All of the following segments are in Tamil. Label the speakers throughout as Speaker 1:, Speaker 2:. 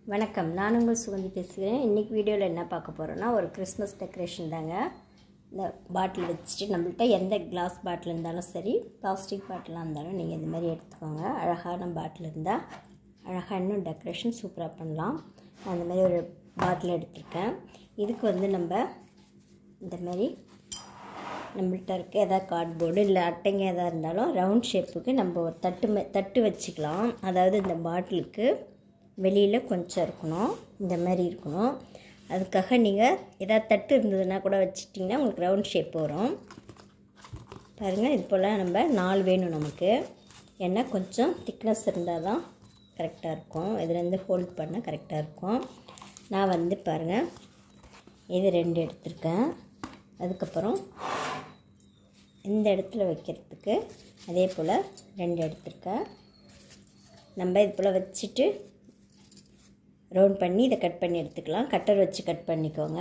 Speaker 1: வணக்கம் நான் உங்கள் சுகந்தி பேசுகிறேன் இன்றைக்கி வீடியோவில் என்ன பார்க்க போகிறோன்னா ஒரு கிறிஸ்மஸ் டெக்கரேஷன் தாங்க இந்த பாட்டில் வச்சுட்டு நம்மள்ட்ட எந்த கிளாஸ் பாட்டில் இருந்தாலும் சரி பிளாஸ்டிக் பாட்டிலாக இருந்தாலும் நீங்கள் இந்த மாதிரி எடுத்துக்கோங்க அழகான பாட்டில் இருந்தால் அழகாக இன்னும் டெக்கரேஷன் சூப்பராக பண்ணலாம் நான் இந்த மாதிரி ஒரு பாட்டில் எடுத்திருக்கேன் இதுக்கு வந்து நம்ம இந்த மாதிரி நம்மள்ட்ட இருக்க எதாவது கார்ட்போர்டு இல்லை அட்டைங்க எதாக இருந்தாலும் ரவுண்ட் ஷேப்புக்கு நம்ம ஒரு தட்டு மே தட்டு வச்சுக்கலாம் அதாவது இந்த பாட்டிலுக்கு வெளியில் கொஞ்சம் இருக்கணும் இந்த மாதிரி இருக்கணும் அதுக்காக நீங்கள் எதாவது தட்டு இருந்ததுன்னா கூட வச்சிட்டிங்கன்னா உங்களுக்கு ரவுண்ட் ஷேப் வரும் பாருங்கள் இது போல் நம்ம நாலு வேணும் நமக்கு ஏன்னா கொஞ்சம் திக்னஸ் இருந்தால் தான் கரெக்டாக இருக்கும் இதுலேருந்து ஹோல்ட் பண்ண கரெக்டாக இருக்கும் நான் வந்து பாருங்கள் இது ரெண்டு எடுத்திருக்கேன் அதுக்கப்புறம் இந்த இடத்துல வைக்கிறதுக்கு அதே போல் ரெண்டு எடுத்திருக்கேன் நம்ம இது போல் வச்சுட்டு ரவுண்ட் பண்ணி இதை கட் பண்ணி எடுத்துக்கலாம் கட்டர் வச்சு கட் பண்ணிக்கோங்க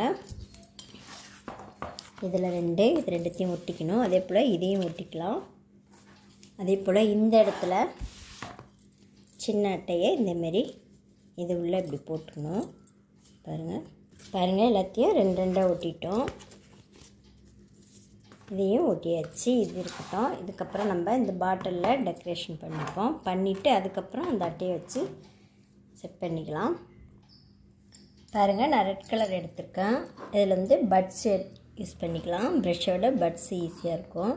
Speaker 1: இதில் ரெண்டு இது ரெண்டுத்தையும் ஒட்டிக்கணும் அதே போல் இதையும் ஒட்டிக்கலாம் அதே போல் இந்த இடத்துல சின்ன அட்டையை இந்தமாரி இது உள்ளே இப்படி போட்டுக்கணும் பாருங்கள் பாருங்கள் எல்லாத்தையும் ரெண்டு ரெண்டாக ஒட்டிட்டோம் இதையும் ஒட்டியாச்சு இது இருக்கட்டும் இதுக்கப்புறம் நம்ம இந்த பாட்டிலில் டெக்கரேஷன் பண்ணிப்போம் பண்ணிவிட்டு அதுக்கப்புறம் அந்த அட்டையை வச்சு செட் பண்ணிக்கலாம் பாருங்கள் நான் ரெட் கலர் எடுத்திருக்கேன் இதில் வந்து பட்ஸ் யூஸ் பண்ணிக்கலாம் ப்ரெஷ்ஷோட பட்ஸ் ஈஸியாக இருக்கும்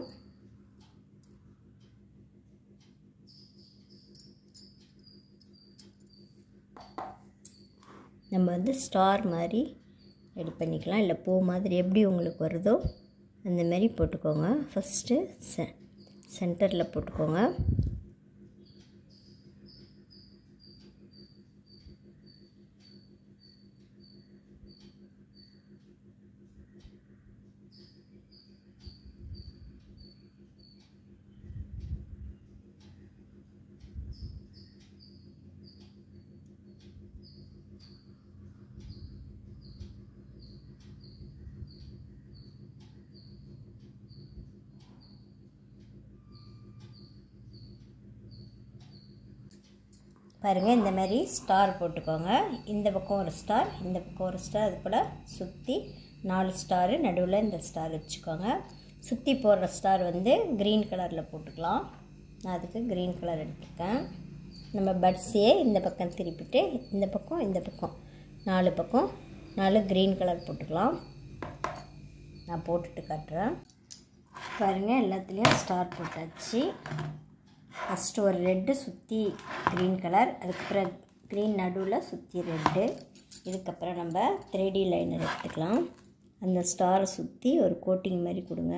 Speaker 1: நம்ம வந்து ஸ்டார் மாதிரி ரெடி பண்ணிக்கலாம் இல்லை பூ மாதிரி எப்படி உங்களுக்கு வருதோ அந்த மாதிரி போட்டுக்கோங்க ஃபஸ்ட்டு செ சென்டரில் போட்டுக்கோங்க பாருங்கள் இந்த மாதிரி ஸ்டார் போட்டுக்கோங்க இந்த பக்கம் ஒரு ஸ்டார் இந்த பக்கம் ஒரு ஸ்டார் அது கூட சுற்றி நாலு ஸ்டாரு நடுவில் இந்த ஸ்டார் வச்சுக்கோங்க சுற்றி போடுற ஸ்டார் வந்து க்ரீன் கலரில் போட்டுக்கலாம் நான் அதுக்கு க்ரீன் கலர் எடுத்துருக்கேன் நம்ம பட்ஸையே இந்த பக்கம் திருப்பிட்டு இந்த பக்கம் இந்த பக்கம் நாலு பக்கம் நாலு க்ரீன் கலர் போட்டுக்கலாம் நான் போட்டுட்டு காட்டுறேன் பாருங்கள் எல்லாத்துலேயும் ஸ்டார் போட்டாச்சு ஃபஸ்ட்டு ஒரு ரெட்டு சுற்றி க்ரீன் கலர் அதுக்கப்புறம் க்ரீன் நடுவில் சுற்றி ரெட்டு இதுக்கப்புறம் நம்ம த்ரீ லைனர் எடுத்துக்கலாம் அந்த ஸ்டாரை சுற்றி ஒரு கோட்டிங் மாதிரி கொடுங்க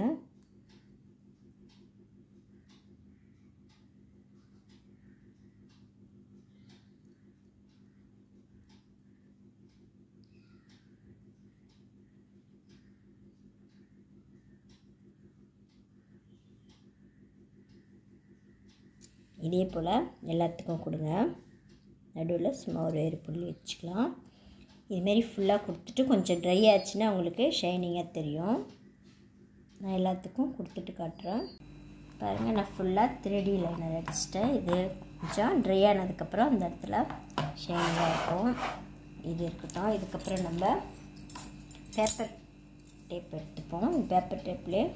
Speaker 1: இதே போல் எல்லாத்துக்கும் கொடுங்க நடுவில் சும்மா ஒரு வேறு புள்ளி வச்சுக்கலாம் இதுமாரி ஃபுல்லாக கொடுத்துட்டு கொஞ்சம் ட்ரை ஆச்சுன்னா உங்களுக்கு ஷைனிங்காக தெரியும் நான் எல்லாத்துக்கும் கொடுத்துட்டு காட்டுறேன் பாருங்கள் நான் ஃபுல்லாக த்ரீடி லைனர் அடிச்சிட்டேன் இது கொஞ்சம் ட்ரை ஆனதுக்கப்புறம் அந்த இடத்துல ஷைனிங்காக இருக்கும் இது இருக்கட்டும் இதுக்கப்புறம் நம்ம பேப்பர் டேப் எடுத்துப்போம் பேப்பர் டேப்லேயே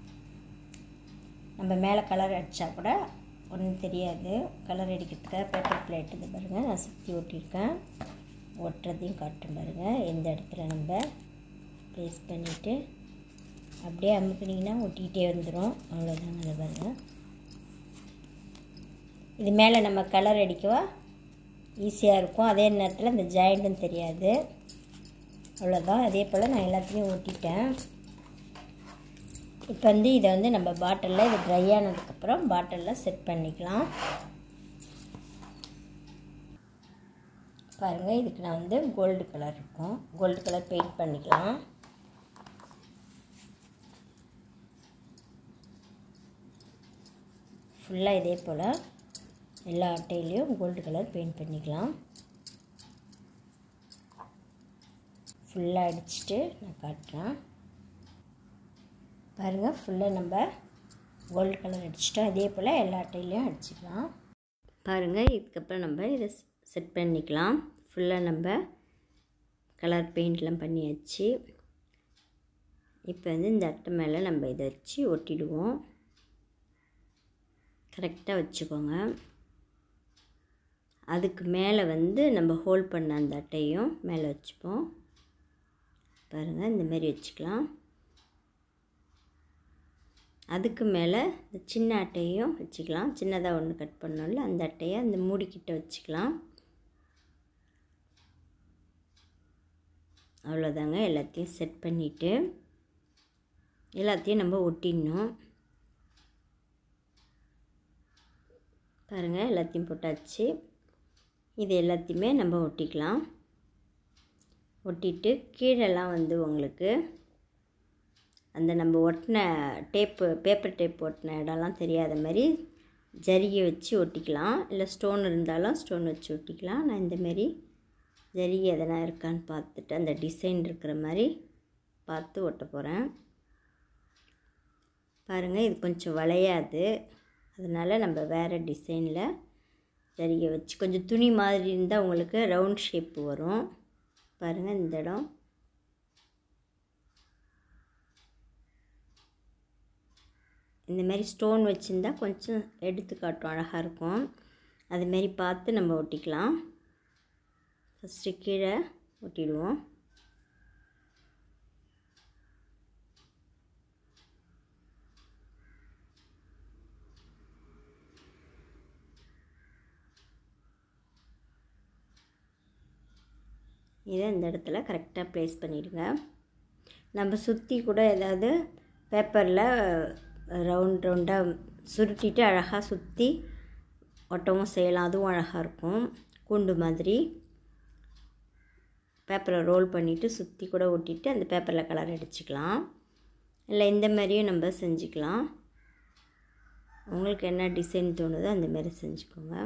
Speaker 1: நம்ம மேலே கலர் அடித்தா கூட ஒன்றும் தெரியாது கலர் அடிக்கிறதுக்காக பேப்பர் பிளேட் இது பாருங்கள் நான் சுற்றி ஒட்டியிருக்கேன் ஒட்டுறதையும் காட்டும் பாருங்கள் எந்த இடத்துல நம்ம ப்ளேஸ் பண்ணிவிட்டு அப்படியே அமுக்குனிங்கன்னா ஒட்டிக்கிட்டே வந்துடும் அவ்வளோதாங்க அதை பாருங்கள் இது மேலே நம்ம கலர் அடிக்கவா ஈஸியாக இருக்கும் அதே நேரத்தில் இந்த ஜாயிண்ட்டும் தெரியாது அவ்வளோதான் அதே போல் நான் எல்லாத்தையும் ஒட்டிட்டேன் இப்போ வந்து இதை வந்து நம்ம பாட்டிலில் இது ட்ரை ஆனதுக்கப்புறம் பாட்டிலில் செட் பண்ணிக்கலாம் பாருங்கள் இதுக்கு நான் வந்து கோல்டு கலர் இருக்கும் கோல்டு கலர் பெயிண்ட் பண்ணிக்கலாம் ஃபுல்லாக இதே போல் எல்லா அட்டையிலையும் கோல்டு கலர் பெயிண்ட் பண்ணிக்கலாம் ஃபுல்லாக அடிச்சுட்டு நான் காட்டுறேன் பாருங்கள் ஃபுல்லாக நம்ம கோல்டு கலர் அடிச்சிட்டோம் அதே போல் எல்லா அட்டையிலையும் அடிச்சுக்கலாம் பாருங்கள் இதுக்கப்புறம் நம்ம இதை செட் பண்ணிக்கலாம் ஃபுல்லாக நம்ம கலர் பெயிண்ட்லாம் பண்ணியாச்சு இப்போ வந்து இந்த அட்டை மேலே நம்ம இதை வச்சு ஒட்டிடுவோம் கரெக்டாக வச்சுக்கோங்க அதுக்கு மேலே வந்து நம்ம ஹோல்ட் பண்ண அந்த அட்டையும் மேலே வச்சுப்போம் பாருங்கள் இந்தமாரி வச்சுக்கலாம் அதுக்கு மேலே இந்த சின்ன அட்டையும் வச்சுக்கலாம் சின்னதாக ஒன்று கட் பண்ணோம்ல அந்த அட்டையை அந்த மூடிக்கிட்ட வச்சுக்கலாம் அவ்வளோதாங்க எல்லாத்தையும் செட் பண்ணிவிட்டு எல்லாத்தையும் நம்ம ஒட்டிடணும் பாருங்கள் எல்லாத்தையும் போட்டாச்சு இது எல்லாத்தையுமே நம்ம ஒட்டிக்கலாம் ஒட்டிட்டு கீழெல்லாம் வந்து உங்களுக்கு அந்த நம்ம ஒட்டின டேப்பு பேப்பர் டேப் ஒட்டின இடம்லாம் தெரியாத மாதிரி ஜரிகை வச்சு ஒட்டிக்கலாம் இல்லை ஸ்டோன் இருந்தாலும் ஸ்டோன் வச்சு ஒட்டிக்கலாம் நான் இந்தமாரி ஜரிகை எதனா இருக்கான்னு பார்த்துட்டு அந்த டிசைன் இருக்கிற மாதிரி பார்த்து ஒட்ட போகிறேன் பாருங்கள் இது கொஞ்சம் வளையாது அதனால் நம்ம வேறு டிசைனில் ஜரிகை வச்சு கொஞ்சம் துணி மாதிரி இருந்தால் உங்களுக்கு ரவுண்ட் ஷேப் வரும் பாருங்கள் இந்த இடம் இந்த மாதிரி ஸ்டோன் வச்சுருந்தா கொஞ்சம் எடுத்து காட்டும் அழகாக இருக்கும் அதுமாரி பார்த்து நம்ம ஒட்டிக்கலாம் ஃபஸ்ட்டு கீழே ஒட்டிடுவோம் இதை இந்த இடத்துல கரெக்டாக ப்ளேஸ் பண்ணிவிடுங்க நம்ம சுற்றி கூட ஏதாவது பேப்பரில் ரவுண்ட் ரவுண்டாக சுருட்டிட்டு அழகாக சுற்றி ஒட்டவும் செய்யலாம் அதுவும் அழகாக இருக்கும் கூண்டு மாதிரி பேப்பரை ரோல் பண்ணிவிட்டு சுற்றி கூட ஒட்டிட்டு அந்த பேப்பரில் கலர் அடிச்சுக்கலாம் இல்லை இந்த மாதிரியும் நம்ம செஞ்சுக்கலாம் உங்களுக்கு என்ன டிசைன் தோணுதோ அந்த மாதிரி செஞ்சுக்கோங்க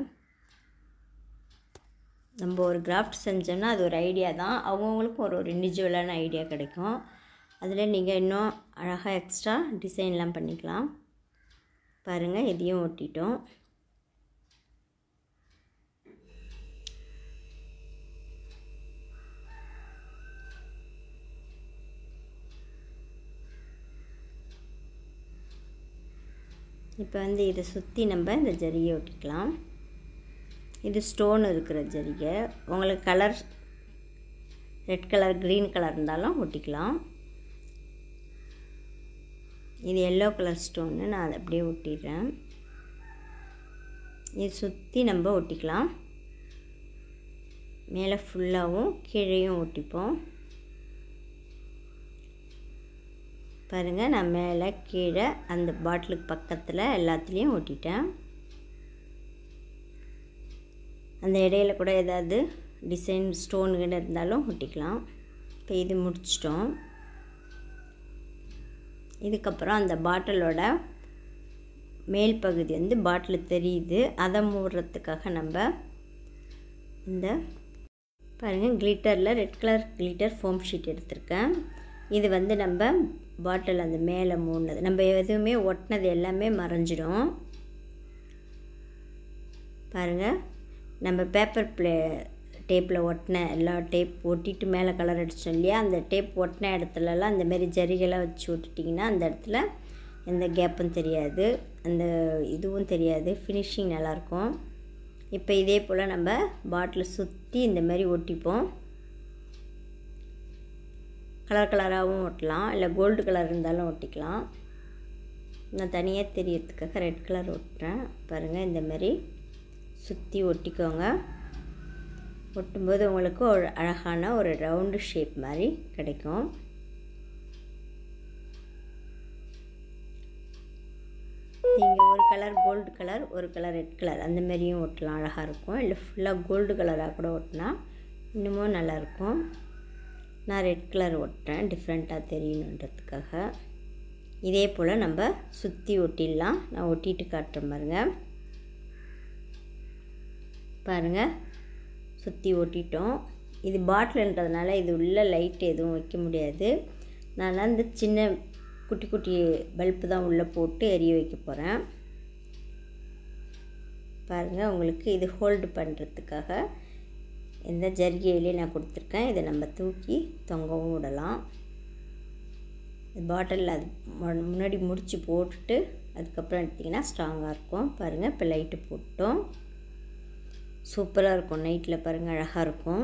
Speaker 1: நம்ம ஒரு கிராஃப்ட் செஞ்சோம்னா அது ஒரு ஐடியா தான் அவங்கவுங்களுக்கும் ஒரு ஒரு இண்டிவிஜுவலான ஐடியா கிடைக்கும் அதில் நீங்கள் இன்னும் அழகாக எக்ஸ்ட்ரா டிசைன்லாம் பண்ணிக்கலாம் பாருங்கள் இதையும் ஒட்டிட்டோம் இப்போ வந்து இதை சுற்றி நம்ம இந்த ஜரியை ஒட்டிக்கலாம் இது ஸ்டோன் இருக்கிற ஜரிகை உங்களுக்கு colour red colour green colour இருந்தாலும் ஒட்டிக்கலாம் இது எல்லோ கலர் ஸ்டோன்னு நான் அதை அப்படியே ஒட்டிடுறேன் இது சுற்றி நம்ம ஒட்டிக்கலாம் மேலே ஃபுல்லாகவும் கீழேயும் ஒட்டிப்போம் பாருங்கள் நான் மேலே கீழே அந்த பாட்டிலுக்கு பக்கத்தில் எல்லாத்துலேயும் ஒட்டிட்டேன் அந்த இடையில கூட ஏதாவது டிசைன் ஸ்டோன் கிட்ட இருந்தாலும் ஒட்டிக்கலாம் இப்போ இது முடிச்சிட்டோம் இதுக்கப்புறம் அந்த பாட்டிலோட மேல் பகுதி வந்து பாட்டில் தெரியுது அதை மூடுறதுக்காக நம்ம இந்த பாருங்கள் கிளிட்டரில் red colour glitter foam sheet எடுத்திருக்கேன் இது வந்து நம்ம பாட்டில் அந்த மேலே மூடினது நம்ம எதுவுமே ஒட்டினது எல்லாமே மறைஞ்சிடும் பாருங்கள் நம்ம பேப்பர் ப்ளே டேப்பில் ஒட்டின எல்லா டேப் ஒட்டிட்டு மேலே கலர் அடித்தோம் இல்லையா அந்த டேப் ஒட்டின இடத்துலலாம் அந்த மாதிரி ஜரிகெல்லாம் வச்சு விட்டுட்டிங்கன்னா அந்த இடத்துல எந்த கேப்பும் தெரியாது அந்த இதுவும் தெரியாது ஃபினிஷிங் நல்லாயிருக்கும் இப்போ இதே போல் நம்ம பாட்டில் சுற்றி இந்த மாதிரி ஒட்டிப்போம் கலர் கலராகவும் ஒட்டலாம் இல்லை கோல்டு கலர் இருந்தாலும் ஒட்டிக்கலாம் நான் தனியாக தெரியறதுக்காக ரெட் கலர் ஒட்டுறேன் பாருங்கள் இந்த மாதிரி சுற்றி ஒட்டிக்கோங்க ஒட்டும்போது உங்களுக்கு ஒரு அழகான ஒரு ரவுண்டு ஷேப் மாதிரி கிடைக்கும் நீங்கள் ஒரு கலர் கோல்டு கலர் ஒரு கலர் ரெட் கலர் அந்த மாதிரியும் ஒட்டலாம் அழகாக இருக்கும் இல்லை ஃபுல்லாக கோல்டு கலராக கூட ஒட்டினா இன்னமும் நல்லாயிருக்கும் நான் ரெட் கலர் ஒட்டுறேன் டிஃப்ரெண்ட்டாக தெரியணுன்றதுக்காக இதே போல் நம்ம சுற்றி ஒட்டிடலாம் நான் ஒட்டிட்டு காட்டுறேன் பாருங்கள் பாருங்கள் சுற்றி ஒட்டிட்டோம் இது பாட்டில்ன்றதுனால இது உள்ள லைட் எதுவும் வைக்க முடியாது நான் அந்த சின்ன குட்டி குட்டி பல்பு தான் உள்ளே போட்டு எரிய வைக்க போகிறேன் பாருங்கள் உங்களுக்கு இது ஹோல்டு பண்ணுறதுக்காக இந்த ஜரிகையிலே நான் கொடுத்துருக்கேன் இதை நம்ம தூக்கி தொங்கவும் விடலாம் பாட்டிலில் அது மு- முன்னாடி முடிச்சு போட்டுட்டு அதுக்கப்புறம் எடுத்திங்கன்னா ஸ்ட்ராங்காக இருக்கும் பாருங்கள் இப்போ லைட்டு போட்டோம் சூப்பராக இருக்கும் நைட்டில் பாருங்கள் அழகாக இருக்கும்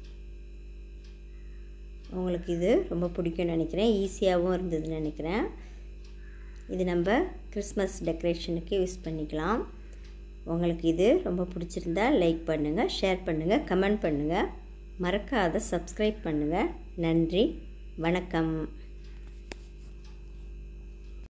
Speaker 1: உங்களுக்கு இது ரொம்ப பிடிக்கும்னு நினைக்கிறேன் ஈஸியாகவும் இருந்ததுன்னு நினைக்கிறேன் இது நம்ம கிறிஸ்மஸ் டெக்கரேஷனுக்கு யூஸ் பண்ணிக்கலாம் உங்களுக்கு இது ரொம்ப பிடிச்சிருந்தா லைக் பண்ணுங்கள் ஷேர் பண்ணுங்கள் கமெண்ட் பண்ணுங்கள் மறக்காத சப்ஸ்கிரைப் பண்ணுங்கள் நன்றி வணக்கம்